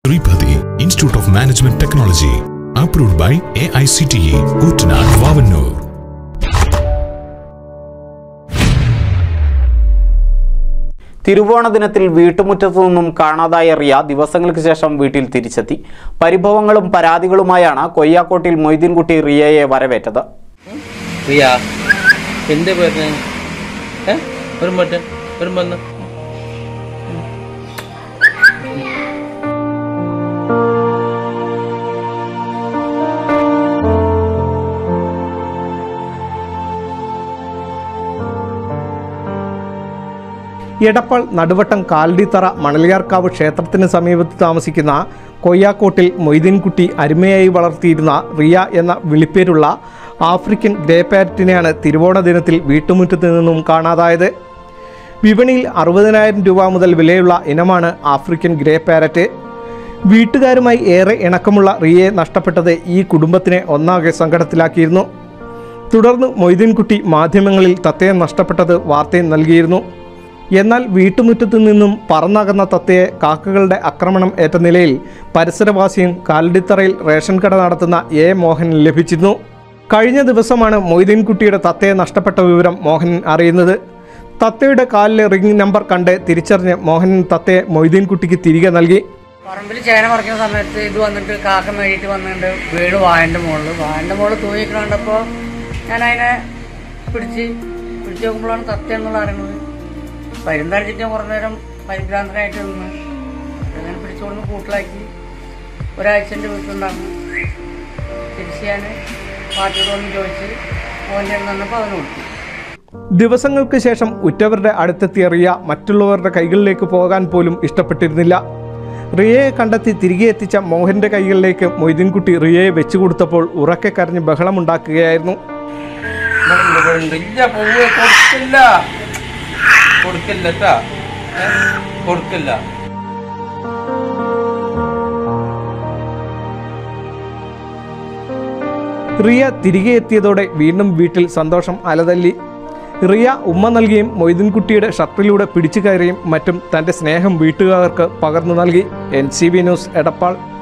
Sripathi institute of management technology approved by A I C T E Koottanad Vavanoor തിരുവോണ ദിനത്തിൽ വീട്ടുമുറ്റത്തു നിന്നും കാണാതായ റിയ ദിവസങ്ങൾക്ക് ശേഷം വീട്ടിൽ തിരിച്ചെത്തി പരിഭവങ്ങളും പരാതികളുമായാണ് കൊയ്യാക്കോട്ടിൽ മൊയ്തീൻകുട്ടി റിയയെ വരവേറ്റത് റിയ എന്റെ പേര് ഏ ഒരു മറ്റേ ഒരു വന്ന് എടപ്പാൾ നടുവട്ടം കാലടിത്തറ മണലിയാർക്കാവ് ക്ഷേത്രത്തിന് സമീപത്ത് താമസിക്കുന്ന കൊയ്യാക്കോട്ടിൽ മൊയ്തീൻകുട്ടി അരുമയായി വളർത്തിയിരുന്ന റിയ എന്ന വിളിപ്പേരുള്ള ആഫ്രിക്കൻ ഗ്രേ പാരറ്റിനെയാണ് തിരുവോണ ദിനത്തിൽ വീട്ടുമുറ്റത്ത് നിന്നും കാണാതായത് വിപണിയിൽ അറുപതിനായിരം രൂപ മുതൽ വിലയുള്ള ഇനമാണ് ആഫ്രിക്കൻ ഗ്രേ പാരറ്റ് വീട്ടുകാരുമായി ഏറെ ഇണക്കമുള്ള റിയയെ നഷ്ടപ്പെട്ടത് ഈ കുടുംബത്തിനെ ഒന്നാകെ സങ്കടത്തിലാക്കിയിരുന്നു തുടർന്ന് മൊയ്തീൻകുട്ടി മാധ്യമങ്ങളിൽ തത്തയെ നഷ്ടപ്പെട്ടത് വാർത്തയും നൽകിയിരുന്നു എന്നാൽ വീട്ടുമുറ്റത്തു നിന്നും പറന്നകന്ന തത്തയെ കാക്കകളുടെ ആക്രമണം ഏറ്റ നിലയിൽ പരിസരവാസിയും കാലടിത്തറയിൽ റേഷൻ കട നടത്തുന്ന എ മോഹൻ ലഭിച്ചിരുന്നു കഴിഞ്ഞ ദിവസമാണ് മൊയ്തീൻകുട്ടിയുടെ തത്തയെ നഷ്ടപ്പെട്ട വിവരം മോഹൻ അറിയുന്നത് തത്തയുടെ കാലിലെ റിംഗ് നമ്പർ കണ്ട് തിരിച്ചറിഞ്ഞ് മോഹൻ തത്തയെ മൊയ്തീൻകുട്ടിക്ക് തിരികെ നൽകി പറമ്പിൽ ചേന പറിക്കുന്ന സമയത്ത് ഇത് വന്നിട്ട് കാക്ക മേടിയിട്ട് വന്നിട്ട് വീട് വായൻ്റെ മുകളിൽ വായൻ്റെ മുകളിൽ തൂങ്ങിക്കണ കണ്ടപ്പോൾ ഞാൻ അതിനെ പിടിച്ച് പിടിച്ച് നോക്കുമ്പോഴാണ് തത്ത എന്നുള്ള അറിയുന്നത് പരുന്തടിച്ചിട്ട് ഞാൻ കുറേ നേരം പരിഭ്രാന്തനായിട്ട് നിന്ന് അങ്ങനെ പിടിച്ചുകൊണ്ട് കൂട്ടിലാക്കി ഒരാഴ്ചൻ്റെ വീട്ടിലുണ്ടായിരുന്നു തിരിച്ച് ഞാൻ പാർട്ടിയോട് വന്ന് ചോദിച്ച് മോൻ്റെ വന്നപ്പോൾ അവന് കൊടുത്തു ദിവസങ്ങൾക്ക് ശേഷം ഉറ്റവരുടെ അടുത്തെത്തിയ റിയ മറ്റുള്ളവരുടെ കൈകളിലേക്ക് പോകാൻ പോലും ഇഷ്ടപ്പെട്ടിരുന്നില്ല റിയയെ കണ്ടെത്തി തിരികെ എത്തിച്ച മോഹന്റെ കൈകളിലേക്ക് മൊയ്തീൻകുട്ടി റിയയെ വെച്ചു കൊടുത്തപ്പോൾ ഉറക്കെ കരഞ്ഞ് ബഹളമുണ്ടാക്കുകയായിരുന്നു ഇവിടുണ്ട്, ഇവിടുണ്ട്. ഇല്ല പോവുക കൊടുക്കില്ല കൊടുക്കില്ല കേട്ടാ കൊടുക്കില്ല റിയ തിരികെ എത്തിയതോടെ വീണ്ടും വീട്ടിൽ സന്തോഷം അലതല്ലി റിയ ഉമ്മ നൽകിയും മൊയ്തീൻകുട്ടിയുടെ ഷർട്ടിലൂടെ പിടിച്ചു കയറിയും മറ്റും തൻ്റെ സ്നേഹം വീട്ടുകാർക്ക് പകർന്നു നൽകി N C B news Edappal